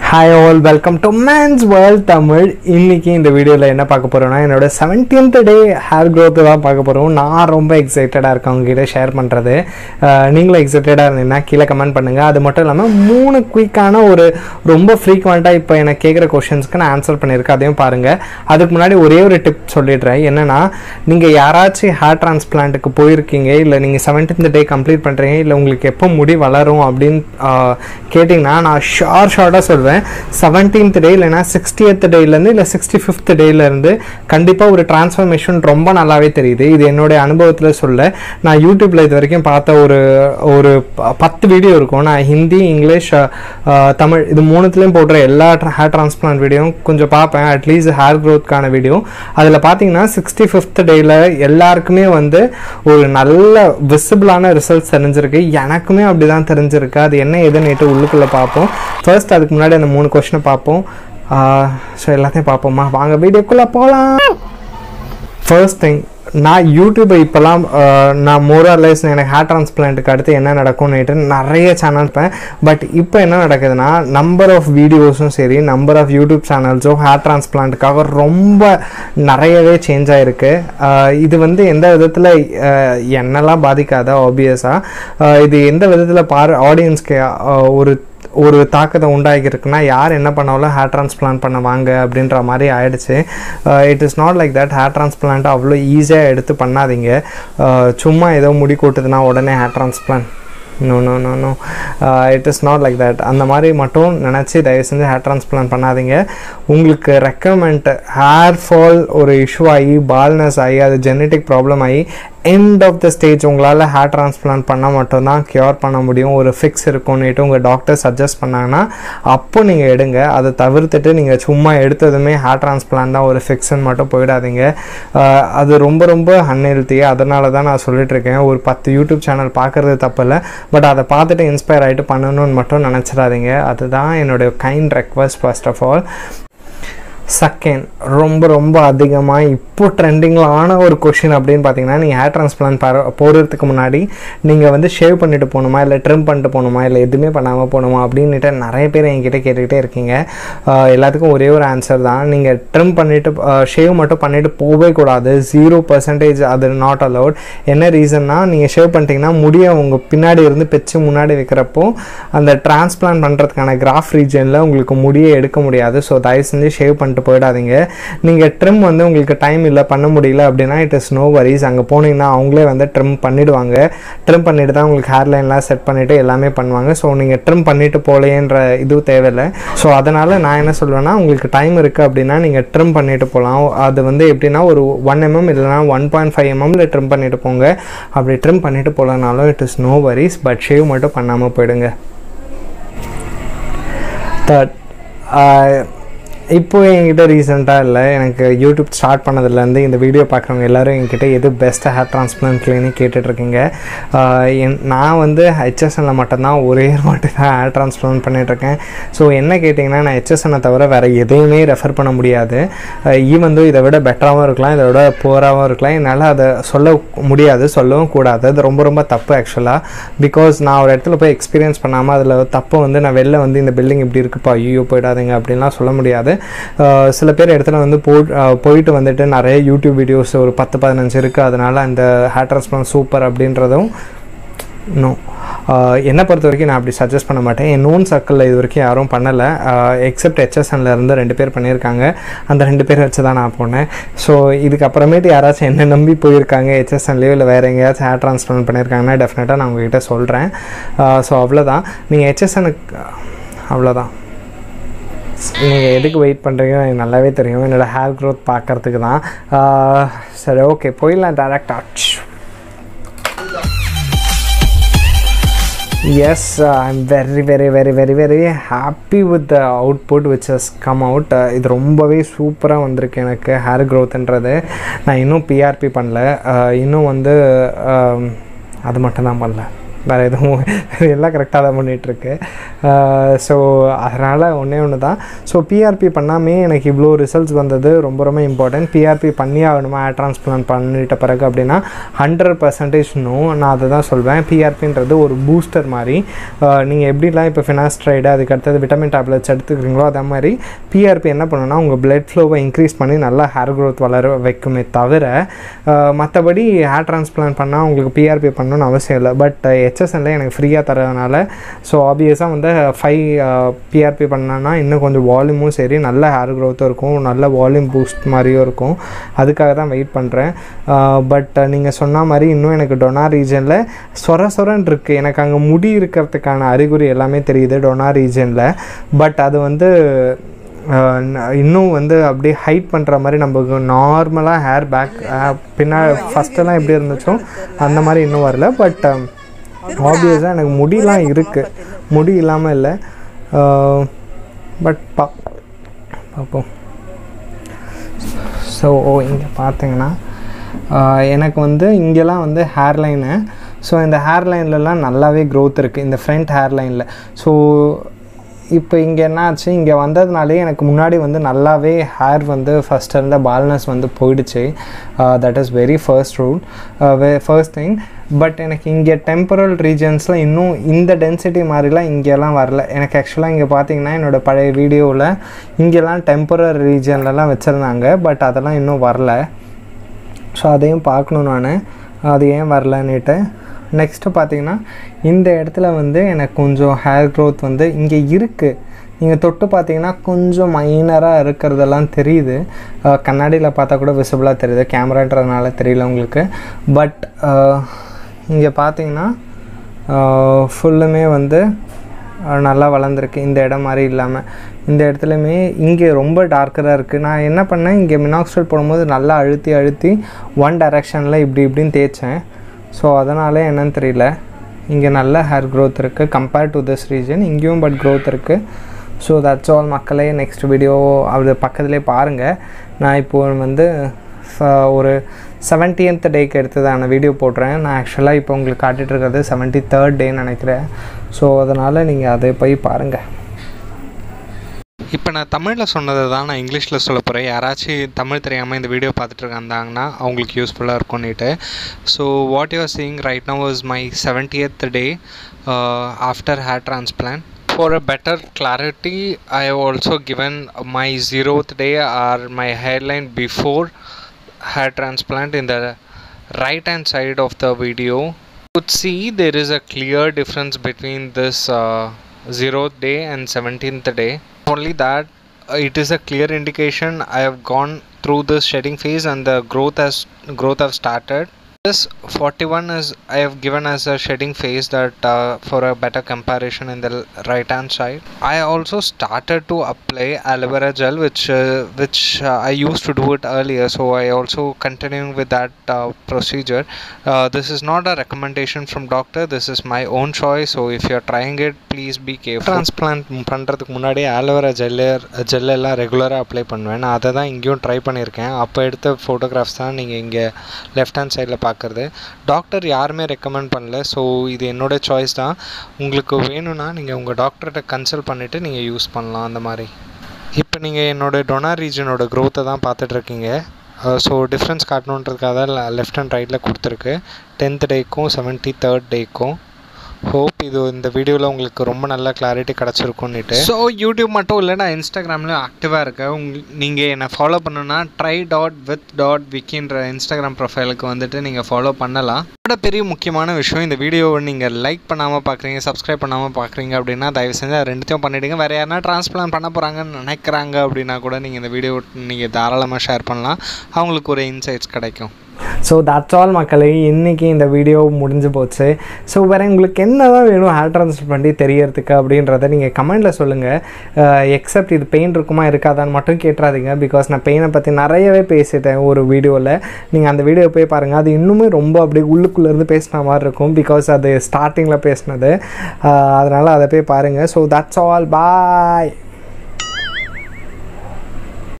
hi all welcome to man's world Tamil இன்னைக்கு இந்த வீடியோவில் என்ன பார்க்க போகிறோம்னா என்னோட செவன்டீன்த் டே ஹேர் க்ரோத்து தான் பார்க்க போகிறோம் நான் ரொம்ப எக்ஸைட்டடாக இருக்கேன் உங்ககிட்ட ஷேர் பண்ணுறது நீங்களும் எக்ஸைட்டடாக இருந்தீங்கன்னா கீழே கமெண்ட் பண்ணுங்கள் அது மட்டும் இல்லாமல் மூணு குயிக்கான ஒரு ரொம்ப ஃப்ரீக்வெண்ட்டாக இப்போ எனக்கு கேட்குற கொஷின்ஸ்க்கு நான் ஆன்சர் பண்ணியிருக்கேன் அதையும் பாருங்கள் அதுக்கு முன்னாடி ஒரே ஒரு டிப் சொல்லிடுறேன் என்னென்னா நீங்கள் யாராச்சும் ஹேர் டிரான்ஸ்பிளான்ட்டுக்கு போயிருக்கீங்க இல்லை நீங்கள் செவன்டீன்த் டே கம்ப்ளீட் பண்ணுறீங்க இல்லை உங்களுக்கு எப்போ முடி வளரும் அப்படின்னு ஆஹ், கேட்டிங்கன்னா நான் ஷார்ட் ஷார்ட்டாக சொல்வேன் செவன்டீன்த் டே இல்லைனா சிக்ஸ்டியத் டேலேருந்து இல்லை சிக்ஸ்டி ஃபிஃப்த் டேலேருந்து கண்டிப்பாக ஒரு டிரான்ஸ்ஃபர்மேஷன் ரொம்ப நல்லாவே தெரியுது இது என்னுடைய அனுபவத்தில் சொல்ல நான் யூடியூப்பில் இது வரைக்கும் பார்த்த ஒரு ஒரு ப- பத்து வீடியோ இருக்கும் நான் Hindi English ah, ah, Tamil இது மூணுத்துலேயும் போடுற எல்லா ஹேர் டிரான்ஸ்பிளான்ட் வீடியோவும் கொஞ்சம் பார்ப்பேன் அட்லீஸ்ட் ஹேர் க்ரோத்க்கான வீடியோ அதில் பார்த்தீங்கன்னா சிக்ஸ்டி ஃபிஃப்த் டேயில் எல்லாருக்குமே வந்து ஒரு நல்ல விசிபிளான ரிசல்ட்ஸ் தெரிஞ்சிருக்கு எனக்குமே அப்படி தான் தெரிஞ்சிருக்கு அது என்ன ஏதுன்னுட்டு உள்ளுக்குள்ளே பார்ப்போம் ஃபர்ஸ்ட் அதுக்கு முன்னாடி அந்த மூணு கொஷினை பார்ப்போம் ஸோ எல்லாத்தையும் பார்ப்போமா வாங்க வீடியோக்குள்ளே போகலாம் ஃபர்ஸ்ட் திங் நான் யூடியூப்பை இப்போலாம் நான் மோரலெஸ் எனக்கு ஹேர் டிரான்ஸ்பிளான்ட்டுக்கு அடுத்து என்ன நடக்கும்னுட்டு நிறைய சேனல் இருப்பேன் பட் இப்போ என்ன நடக்குதுன்னா நம்பர் ஆஃப் வீடியோஸும் சரி நம்பர் ஆஃப் யூடியூப் சேனல்ஸும் ஹேர் டிரான்ஸ்பிளான்ட்டுக்காக ரொம்ப நிறையவே சேஞ்ச் ஆகிருக்கு இது வந்து எந்த விதத்தில் என்னெல்லாம் பாதிக்காத ஆப்வியஸாக இது எந்த விதத்தில் பார் ஆடியன்ஸ்க்கு ஒரு ஒரு தாக்கத்தை உண்டாகிருக்குன்னா யார் என்ன பண்ணாலும் ஹேர் டிரான்ஸ்பிளான்ட் பண்ண வாங்க அப்படின்ற மாதிரி ஆயிடுச்சு it is not like that hair transplant அவ்வளோ ஈஸியாக எடுத்து பண்ணாதீங்க Uh, சும்மா ஏதோ முடி கொட்டுதுன்னா உடனே hair transplant no no no no it is not like that அந்த மாதிரி மட்டும் நினச்சி தயவு செஞ்சு ஹேர் டிரான்ஸ்பிளான்ட் பண்ணாதீங்க உங்களுக்கு ரெக்கமெண்ட் ஹேர் ஃபால் ஒரு இஷ்யூ ஆகி பால்னஸ் ஆகி அது ஜெனட்டிக் ப்ராப்ளம் ஆகி எண்ட் ஆஃப் த ஸ்டேஜ் உங்களால் ஹேர் டிரான்ஸ்பிளான்ட் பண்ணால் மட்டும்தான் க்யூர் பண்ண முடியும் ஒரு ஃபிக்ஸ் இருக்கும்னுட்டு உங்கள் டாக்டர் சஜஸ்ட் பண்ணாங்கன்னா அப்போ நீங்கள் எடுங்க அதை தவிர்த்துட்டு நீங்கள் சும்மா எடுத்ததுமே ஹேர் டிரான்ஸ்பிளான்ட் தான் ஒரு ஃபிக்ஸ்ன்னு மட்டும் போயிடாதீங்க ஆஹ் அது ரொம்ப ரொம்ப அன்ஹெல்த்தி அதனால தான் நான் சொல்லிட்டு இருக்கேன் ஒரு பத்து யூடியூப் சேனல் பார்க்குறது தப்பு இல்லை பட் அதை பார்த்துட்டு இன்ஸ்பயர் ஆகிட்டு பண்ணணும்னு மட்டும் நினச்சிடாதீங்க அதுதான் என்னுடைய kind request first of all second ரொம்ப ரொம்ப அதிகமாக இப்போ ட்ரெண்டிங்கில் ஆன ஒரு கொஷின் அப்படின்னு பார்த்தீங்கன்னா நீங்கள் ஹேர் டிரான்ஸ்பிளான்ட் பர போடுறதுக்கு முன்னாடி நீங்கள் வந்து ஷேவ் பண்ணிட்டு போகணுமா இல்லை ட்ரிம் பண்ணிட்டு போகணுமா இல்லை எதுவுமே பண்ணாமல் போகணுமா அப்படின்னுட்டு நிறைய பேர் என்கிட்ட கேட்டுக்கிட்டே இருக்கீங்க ஆஹ் எல்லாத்துக்கும் ஒரே ஒரு ஆன்சர் தான் நீங்கள் ட்ரிம் பண்ணிவிட்டு ஷேவ் மட்டும் பண்ணிவிட்டு போகவே கூடாது ஜீரோ பர்சன்டேஜ் அது நாட் அலவுட் என்ன ரீசன்னா நீங்கள் ஷேவ் பண்ணிட்டீங்கன்னா முடிய உங்கள் பின்னாடி இருந்து பிச்சு முன்னாடி வைக்கிறப்போ அந்த டிரான்ஸ்பிளான்ட் பண்ணுறதுக்கான கிராஃப் ரீஜனில் உங்களுக்கு முடியை எடுக்க முடியாது ஸோ தயவு செஞ்சு ஷேவ் பண்ணிட்டு போயிடாதீங்க நீங்கள் ட்ரிம் வந்து உங்களுக்கு டைம் இல்லை பண்ண முடியல அப்படின்னா இட் இஸ் நோ வரிஸ் அங்கே போனீங்கன்னா அவங்களே வந்து ட்ரிம் பண்ணிடுவாங்க ட்ரிம் பண்ணிட்டு தான் உங்களுக்கு ஹேர் லைன்லாம் செட் பண்ணிவிட்டு எல்லாமே பண்ணுவாங்க ஸோ நீங்கள் ட்ரிம் பண்ணிட்டு போகலையன்ற இது தேவையில்லை ஸோ அதனால் நான் என்ன சொல்லுவேன்னா உங்களுக்கு டைம் இருக்குது அப்படின்னா நீங்கள் ட்ரிம் பண்ணிட்டு போகலாம் அது வந்து எப்படின்னா ஒரு ஒன் எம்எம் இல்லைனா ஒன் பாயிண்ட் ஃபைவ் எம்எம்ல ட்ரிம் பண்ணிட்டு போங்க அப்படி ட்ரிம் பண்ணிட்டு போகலனாலும் it is no worries but shave மட்டும் பண்ணாமல் போயிடுங்க தேர்ட் இப்போ என்கிட்ட ரீசெண்டாக இல்லை எனக்கு யூடியூப் ஸ்டார்ட் பண்ணதுலேருந்து இந்த வீடியோ பார்க்குறவங்க எல்லாரும் என்கிட்ட எது பெஸ்ட் ஹேர் டிரான்ஸ்பிளான்ட் கிளினிக் கேட்டுட்ருக்கீங்க நான் வந்து ஹெச்எஸ்எனில் மட்டும்தான் ஒரே ஒரு மட்டும் தான் ஹேர் டிரான்ஸ்பிளான்ட் பண்ணிகிட்ருக்கேன் ஸோ என்ன கேட்டிங்கன்னா நான் ஹெச்எஸ்எனை தவிர வேறு எதையுமே ரெஃபர் பண்ண முடியாது ஈவன் தோ இதை விட பெட்டராகவும் இருக்கலாம் இதை விட புவராகவும் இருக்கலாம் என்னால் அதை சொல்ல முடியாது சொல்லவும் கூடாது அது ரொம்ப ரொம்ப தப்பு ஆக்சுவலாக பிகாஸ் நான் ஒரு இடத்துல போய் எக்ஸ்பீரியன்ஸ் பண்ணாமல் அதில் தப்பு வந்து நான் வெளில வந்து இந்த பில்டிங் இப்படி இருக்குப்பா ஐயோ போயிடாதீங்க அப்படின்லாம் சொல்ல முடியாது அஹ் சில பேர் இடத்துல வந்து போ அஹ் போயிட்டு வந்துட்டு நிறைய யூடியூப் வீடியோஸ் ஒரு பத்து பதினஞ்சு இருக்குது அதனால் அந்த ஹேர் டிரான்ஸ்பிளான் சூப்பர் அப்படின்றதும் நோ என்னை பொறுத்த வரைக்கும் நான் அப்படி சஜஸ்ட் பண்ண மாட்டேன் என் நோன் சர்க்கிளில் இது வரைக்கும் யாரும் பண்ணலை எக்ஸப்ட் ஹெச்எஸ்என்ல இருந்து ரெண்டு பேர் பண்ணியிருக்காங்க அந்த ரெண்டு பேர் வச்சு தான் நான் போனேன் ஸோ இதுக்கப்புறமேட்டு யாராச்சும் என்ன நம்பி போயிருக்காங்க ஹெச்எஸ்என்லேயோ இல்லை வேறு எங்கேயாச்சும் ஹேர் டிரான்ஸ்பிளான் பண்ணியிருக்காங்கன்னா டெஃபினட்டாக நான் உங்ககிட்ட சொல்கிறேன் ஸோ அவ்வளோதான் நீங்கள் ஹெச்எஸ்எனுக்கு அவ்வளோதான் நீங்கள் எதுக்கு வெயிட் பண்ணுறீங்க எனக்கு நல்லாவே தெரியும் என்னோடய ஹேர் க்ரோத் பார்க்கறதுக்கு தான் ஆஹ் சரி ஓகே போயிடலாம் டேரக்டாக yes I'm very very very very very happy with the output which has come out இது ரொம்பவே சூப்பராக வந்திருக்கு எனக்கு ஹேர் க்ரோத்துன்றது நான் இன்னும் பிஆர்பி பண்ணல ஆஹ் இன்னும் வந்து ஆம், அது மட்டும்தான் பண்ணல வேறு எதுவும் எல்லாம் கரெக்டாக தான் பண்ணிகிட்ருக்கு ஸோ அதனால் ஒன்றே ஒன்று தான் ஸோ பிஆர்பி பண்ணாமே எனக்கு இவ்வளோ ரிசல்ட்ஸ் வந்தது ரொம்ப ரொம்ப இம்பார்ட்டன்ட் பிஆர்பி பண்ணி ஆகணுமா ஹேர் டிரான்ஸ்பிளான்ட் பண்ணிட்ட பிறகு அப்படின்னா ஹண்ட்ரட் பர்சன்டேஜ் நோ நான் அதை தான் சொல்வேன் பிஆர்பின்றது ஒரு பூஸ்டர் மாதிரி நீங்கள் எப்படிலாம் இப்போ ஃபினாஸ்ட்ரைடு அதுக்கு அடுத்தது விட்டமின் டேப்லெட்ஸ் எடுத்துக்கிறீங்களோ அதே மாதிரி பிஆர்பி என்ன பண்ணுன்னா உங்கள் பிளட் ஃப்ளோவை இன்க்ரீஸ் பண்ணி நல்லா ஹேர் க்ரோத் வளர வைக்குமே தவிர மற்றபடி ஹேர் டிரான்ஸ்பிளான்ட் பண்ணால் உங்களுக்கு பிஆர்பி பண்ணணும்னு அவசியம் இல்லை பட் ஹெச்எஸ்என்ல எனக்கு ஃப்ரீயாக தரதுனால ஸோ ஆப்வியஸாக வந்து ஃபைவ் பிஆர்பி பண்ணனா இன்னும் கொஞ்சம் வால்யூமும் சரி நல்ல ஹேர் க்ரோத்தும் இருக்கும் நல்ல வால்யூம் பூஸ்ட் மாதிரியும் இருக்கும் அதுக்காக தான் வெயிட் பண்ணுறேன் பட் நீங்கள் சொன்ன மாதிரி இன்னும் எனக்கு டொனா ரீஜனில் சொர சொரன் இருக்குது எனக்கு அங்கே முடி இருக்கிறதுக்கான அறிகுறி எல்லாமே தெரியுது டொனா ரீஜனில் பட் அது வந்து இன்னும் வந்து அப்படியே ஹைட் பண்ணுற மாதிரி நமக்கு நார்மலாக ஹேர் பேக் பின்னா ஃபஸ்ட்டெல்லாம் எப்படி இருந்துச்சோ அந்த மாதிரி இன்னும் வரல பட் ஆப்வியஸாக எனக்கு முடியெலாம் இருக்குது முடி இல்லாமல் இல்லை பட் பா பார்ப்போம் ஸோ இங்கே பார்த்தீங்கன்னா எனக்கு வந்து இங்கெல்லாம் வந்து ஹேர்லைனு ஸோ இந்த ஹேர்லைன்லலாம் நல்லாவே க்ரோத் இருக்குது இந்த ஃப்ரண்ட் ஹேர்லைனில் ஸோ இப்போ இங்கே என்ன ஆச்சு இங்கே வந்ததுனாலே எனக்கு முன்னாடி வந்து நல்லாவே ஹேர் வந்து ஃபஸ்ட் இருந்த பால்னஸ் வந்து போயிடுச்சு that is very first rule first thing but எனக்கு இங்கே டெம்பரல் ரீஜன்ஸில் இன்னும் இந்த டென்சிட்டி மாதிரிலாம் இங்கெல்லாம் வரல எனக்கு ஆக்சுவலாக இங்கே பார்த்தீங்கன்னா என்னோடய பழைய வீடியோவில் இங்கெல்லாம் டெம்பரல் ரீஜன்லலாம் வச்சுருந்தாங்க பட் அதெல்லாம் இன்னும் வரல ஸோ அதையும் பார்க்கணும் நான் அது ஏன் வரலன்னுட்டு நெக்ஸ்ட்டு பார்த்தீங்கன்னா இந்த இடத்துல வந்து எனக்கு கொஞ்சம் ஹேர் க்ரோத் வந்து இங்கே இருக்குது நீங்கள் தொட்டு பார்த்தீங்கன்னா கொஞ்சம் மைனராக இருக்கிறதெல்லாம் தெரியுது கண்ணாடியில் பார்த்தா கூட விசிபிளாக தெரியுது கேமரான்றதுனால தெரியல உங்களுக்கு பட் இங்கே பார்த்தீங்கன்னா ஃபுல்லுமே வந்து நல்லா வளர்ந்துருக்கு இந்த இடம் மாதிரி இல்லாமல் இந்த இடத்துலையுமே இங்கே ரொம்ப டார்க்கராக இருக்குது நான் என்ன பண்ணேன் இங்கே மினாக்சைல் போடும்போது நல்லா அழுத்தி அழுத்தி ஒன் டைரெக்ஷனில் இப்படி இப்படின்னு தேய்ச்சேன் ஸோ அதனாலே என்னன்னு தெரியல இங்கே நல்ல ஹேர் க்ரோத் இருக்குது கம்பேர்ட் டு திஸ் ரீஜன் இங்கேயும் பட் க்ரோத் இருக்குது ஸோ தட்ஸ் ஆல் மக்களே நெக்ஸ்ட் வீடியோ அது பக்கத்துலேயே பாருங்கள் நான் இப்போது வந்து ஒரு செவன்டீன்த் டேக்கு எடுத்ததான வீடியோ போடுறேன் நான் ஆக்சுவலாக இப்போ உங்களுக்கு காட்டிகிட்டு இருக்கிறது செவன்ட்டி தேர்ட் டேன்னு நினைக்கிறேன் ஸோ அதனால் நீங்கள் அதை போய் பாருங்கள் இப்போ நான் தமிழில் சொன்னதை தான் நான் இங்கிலீஷில் சொல்ல போகிறேன் யாராச்சும் தமிழ் தெரியாமல் இந்த வீடியோ பார்த்துட்டு இருந்தாங்கன்னா அவங்களுக்கு யூஸ்ஃபுல்லாக இருக்கும்னுட்டு so what you are seeing right now is my seventieth day after hair transplant for a better clarity i have also given my zeroth day or my hairline before hair transplant in the right hand side of the video you could see there is a clear difference between this uh, zeroth day and 17th day only that uh, it is a clear indication i have gone through this shedding phase and the growth has growth have started this 41 is I have given as a shedding phase that uh, for a better comparison in the right hand side I also started to apply aloe vera gel which uh, which uh, I used to do it earlier so I also continuing with that uh, procedure uh, this is not a recommendation from doctor this is my own choice so if you're trying it please be careful transplant பண்ணுறதுக்கு முன்னாடி aloe vera gel ஜெல்லெல்லாம் ரெகுலராக apply பண்ணுவேன் நான் அதை தான் இங்கேயும் try பண்ணியிருக்கேன் அப்போ எடுத்த ஃபோட்டோகிராஃப்ஸ் தான் நீங்கள் இங்கே லெஃப்ட் ஹேண்ட் சைடில் பார்க்குறது டாக்டர் யாருமே ரெக்கமெண்ட் பண்ணல ஸோ இது என்னோடய சாய்ஸ் தான் உங்களுக்கு வேணும்னா நீங்கள் உங்கள் டாக்டர்கிட்ட கன்சல்ட் பண்ணிவிட்டு நீங்கள் யூஸ் பண்ணலாம் அந்த மாதிரி இப்போ நீங்கள் என்னோடய டொனார் ரீஜனோட க்ரோத்தை தான் பார்த்துட்ருக்கீங்க ஸோ டிஃப்ரென்ஸ் காட்டணுன்றதுக்காக தான் லெஃப்ட் அண்ட் ரைட்டில் கொடுத்துருக்கு டென்த் டேக்கும் செவன்ட்டி தேர்ட் டேக்கும் ஹோப் இது இந்த வீடியோவில் உங்களுக்கு ரொம்ப நல்ல கிளாரிட்டி கிடச்சிருக்கும்னுட்டு ஸோ யூடியூப் மட்டும் இல்லை நான் இன்ஸ்டாகிராம்லேயும் ஆக்டிவாக இருக்கேன் உங்க நீங்கள் என்னை ஃபாலோ பண்ணணுன்னா ட்ரை டாட் வித் டாட் விக்கின்ற இன்ஸ்டாகிராம் ப்ரொஃபைலுக்கு வந்துட்டு நீங்கள் ஃபாலோ பண்ணலாம் அதோட பெரிய முக்கியமான விஷயம் இந்த வீடியோவை நீங்கள் லைக் பண்ணாமல் பார்க்குறீங்க சப்ஸ்கிரைப் பண்ணாமல் பார்க்குறீங்க அப்படின்னா தயவு செஞ்சு அது ரெண்டுத்தையும் பண்ணிவிடுங்க வேறு யாருனா டிரான்ஸ்பிளான் பண்ண போகிறாங்கன்னு நினைக்கிறாங்க அப்படின்னா கூட நீங்கள் இந்த வீடியோ நீங்கள் தாராளமாக ஷேர் பண்ணலாம் அவங்களுக்கு ஒரு இன்சைட்ஸ் கிடைக்கும் ஸோ தட்ஸ் ஆல் மக்களே இன்றைக்கி இந்த வீடியோ முடிஞ்சு போச்சு ஸோ வேறு உங்களுக்கு என்ன தான் வேணும் ஹேர் ட்ரான்ஸ்ஃபர் பண்ணி தெரியறதுக்கு அப்படின்றத நீங்கள் கமெண்ட்டில் சொல்லுங்கள் எக்ஸப்ட் இது பெயின் இருக்குமா இருக்காதான்னு மட்டும் கேட்டுறாதீங்க பிகாஸ் நான் பெயினை பற்றி நிறையவே பேசிட்டேன் ஒரு வீடியோவில் நீங்கள் அந்த வீடியோ போய் பாருங்கள் அது இன்னுமே ரொம்ப அப்படியே உள்ளுக்குள்ளேருந்து பேசின மாதிரி இருக்கும் பிகாஸ் அது ஸ்டார்டிங்கில் பேசினது அதனால் அதை போய் பாருங்கள் ஸோ தட்ஸ் ஆல் பாய்